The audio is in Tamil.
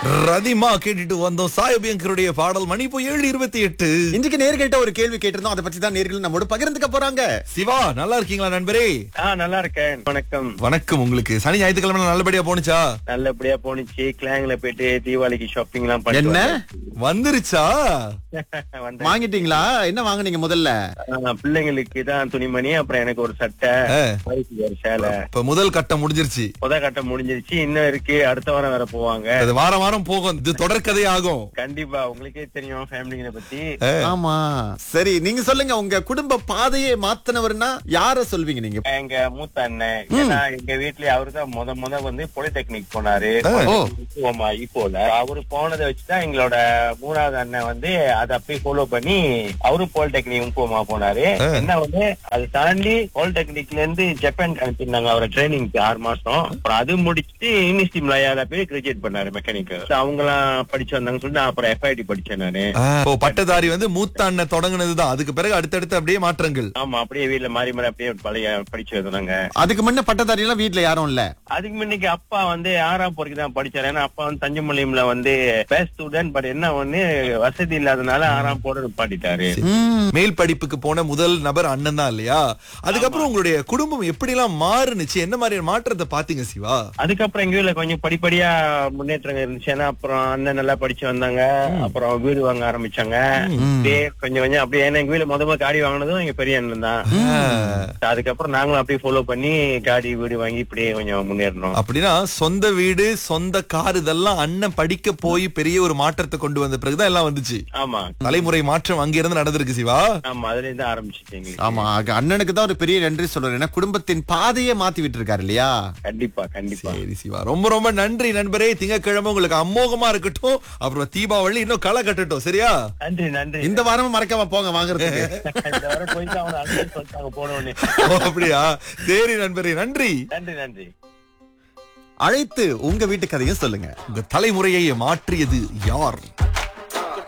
ரதிமா கேட்டுட்டு வந்தோம் சாயபியங்கருடைய பாடல் மணி இப்போ ஏழு இருபத்தி எட்டு இன்றைக்கு நேர்கிட்ட ஒரு கேள்வி கேட்டிருந்தோம் அதை பத்தி தான் நேர்கள் நம்மோட பகிர்ந்துக்க போறாங்க சிவா நல்லா இருக்கீங்களா நண்பரே ஆ நல்லா இருக்கேன் வணக்கம் வணக்கம் உங்களுக்கு சனி ஞாயிற்றுக்கிழமை நல்லபடியா போனுச்சா நல்லபடியா போனுச்சு கிளாங்ல போயிட்டு தீபாவளிக்கு ஷாப்பிங் எல்லாம் என்ன வந்துருச்சா பண்ணிட்டு வந்தேன். வாங்கிட்டீங்களா என்ன வாங்குனீங்க முதல்ல ஆ, பிள்ளைங்களுக்கு தான் துணிமணி அப்புறம் எனக்கு ஒரு சட்டை ஆ. வயசுக்கு ஒரு சேலை இப்ப முதல் கட்டம் முடிஞ்சிருச்சு முத கட்டம் முடிஞ்சிருச்சு இன்னும் இருக்கு அடுத்த வாரம் வேற போவாங்க அது வாரம் வாரம் போகும் இது தொடர்கதை ஆகும் கண்டிப்பா உங்களுக்கே தெரியும் ஃபேமிலிங்களை பத்தி ஆமா சரி நீங்க சொல்லுங்க உங்க குடும்ப பாதையை மாத்தினவர்னா யார சொல்வீங்க நீங்க எங்க மூத்த அண்ணன் ஏன்னா எங்க வீட்லயே அவரு தான் முத முத வந்து பாலிடெக்னிக் போனாரு ஓ. ஆமா இப்போல அவரு போனதை வச்சுதான் எங்களோட மூணாவது அண்ணன் வந்து அதை அப்படியே ஃபாலோ பண்ணி அவரும் பாலிடெக்னிக் இன்ஃபோமா போனாரு என்ன வந்து அது தாண்டி பாலிடெக்னிக்ல இருந்து ஜப்பான் அனுப்பியிருந்தாங்க அவரை ட்ரைனிங்க்கு ஆறு மாசம் அப்புறம் அது முடிச்சுட்டு யூனிவர்சிட்டி மலையாள போய் கிராஜுவேட் பண்ணாரு மெக்கானிக் அவங்க எல்லாம் படிச்சு வந்தாங்கன்னு சொல்லிட்டு நான் அப்புறம் எஃப்ஐடி படிச்சேன் நானு இப்போ பட்டதாரி வந்து மூத்த அண்ணன் தொடங்குனதுதான் அதுக்கு பிறகு அடுத்தடுத்து அப்படியே மாற்றங்கள் ஆமா அப்படியே வீட்டுல மாறி மாறி அப்படியே பழைய படிச்சு வந்தாங்க அதுக்கு முன்ன பட்டதாரி எல்லாம் வீட்ல யாரும் இல்ல அதுக்கு முன்னைக்கு அப்பா வந்து ஆறாம் பொறுக்கு தான் படிச்சாரு ஏன்னா அப்பா வந்து தஞ்சமலையும்ல வந்து பெஸ்ட் ஸ்டூடெண்ட் பட் என்ன ஒண்ணு வசதி இல்லாதனால ஆறாம் போட நிப்பாட்டிட்டாரு ம், மேல் படிப்புக்கு போன முதல் நபர் அண்ணன் தான் இல்லையா அதுக்கப்புறம் உங்களுடைய குடும்பம் எப்படி எல்லாம் மாறுனுச்சு என்ன மாதிரியான மாற்றத்தை பாத்தீங்க சிவா அதுக்கப்புறம் எங்க வீட்டுல கொஞ்சம் படிப்படியா முன்னேற்றங்கள் இருந்துச்சு ஏன்னா அப்புறம் அண்ணன் நல்லா படிச்சு வந்தாங்க அப்புறம் வீடு வாங்க ஆரம்பிச்சாங்க அப்படியே கொஞ்சம் கொஞ்சம் அப்படியே ஏன்னா எங்க வீட்டுல முத முதல்ல காடி வாங்கினதும் எங்க பெரிய அண்ணன் தான் அதுக்கப்புறம் நாங்களும் அப்படியே ஃபாலோ பண்ணி காடி வீடு வாங்கி இப்படியே கொஞ்சம் முன்னேறணும் அப்படின்னா சொந்த வீடு சொந்த கார் இதெல்லாம் அண்ணன் படிக்க போய் பெரிய ஒரு மாற்றத்தை கொண்டு வந்த பிறகுதான் எல்லாம் வந்துச்சு ஆமா தலைமுறை மாற்றம் அங்கிருந்து நடந்திருக்கு சிவா ஆமா அதுல இருந்து ஆரம்பிச்சிச்சு எங்களுக்கு ஆமா அங்க அண்ணனுக்கு தான் ஒரு பெரிய நன்றி சொல்றேன் ஏன்னா குடும்பத்தின் பாதையை மாத்தி விட்டு இருக்காரு இல்லையா கண்டிப்பா கண்டிப்பா சரி சிவா ரொம்ப ரொம்ப நன்றி நண்பரே திங்கட்கிழமை உங்களுக்கு அமோகமா இருக்கட்டும் அப்புறம் தீபாவளி இன்னும் களை கட்டட்டும் சரியா நன்றி நன்றி இந்த வாரமும் மறக்காம போங்க வாங்குறதுக்கு இந்த வாரம் போயிட்டு அவங்க அங்கே சொல்லிட்டாங்க போனோன்னு ஓ, அப்படியா சரி நண்பரே நன்றி நன்றி நன்றி அழைத்து உங்க வீட்டு கதையும் சொல்லுங்க உங்க தலைமுறையை மாற்றியது யார்